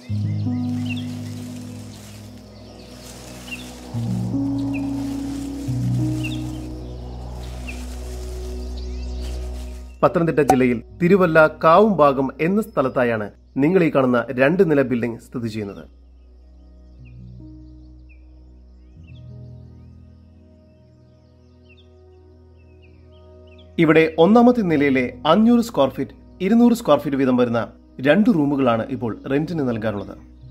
പത്തനംതിട്ട ജില്ലയിൽ തിരുവല്ല കാവുംഭാഗം എന്ന സ്ഥലത്തായാണ് നിങ്ങൾ ഈ കാണുന്ന രണ്ട് നില ബിൽഡിംഗ് സ്ഥിതി ചെയ്യുന്നത് ഇവിടെ ഒന്നാമത്തെ നിലയിലെ അഞ്ഞൂറ് സ്ക്വയർ ഫീറ്റ് ഇരുന്നൂറ് സ്ക്വയർ ഫീറ്റ് വീതം വരുന്ന രണ്ട് റൂമുകളാണ് ഇപ്പോൾ റെന്റിന് നൽകാറുള്ളത്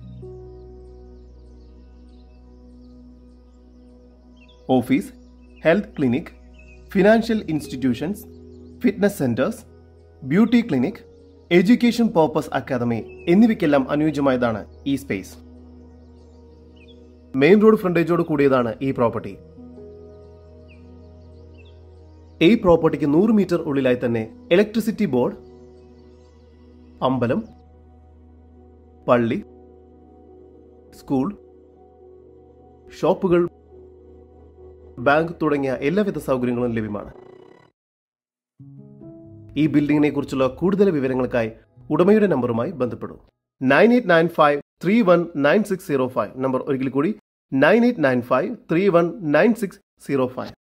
office health clinic financial institutions fitness centres beauty clinic education purpose academy എന്നിവയ്ക്കെല്ലാം അനുയോജ്യമായതാണ് ഈ സ്പേസ് മെയിൻ റോഡ് ഫ്രണ്ടേജോട് കൂടിയതാണ് ഈ പ്രോപ്പർട്ടി ഈ പ്രോപ്പർട്ടിക്ക് നൂറ് മീറ്റർ ഉള്ളിലായി തന്നെ ഇലക്ട്രിസിറ്റി ബോർഡ് അമ്പലം പള്ളി സ്കൂൾ ഷോപ്പുകൾ ബാങ്ക് തുടങ്ങിയ എല്ലാവിധ സൗകര്യങ്ങളും ലഭ്യമാണ് ഈ ബിൽഡിങ്ങിനെ കുറിച്ചുള്ള കൂടുതൽ വിവരങ്ങൾക്കായി ഉടമയുടെ നമ്പറുമായി ബന്ധപ്പെടൂ nine eight nine five three one nine six zero five number ഒരിക്കൽ കൂടി nine eight nine five three one nine six zero five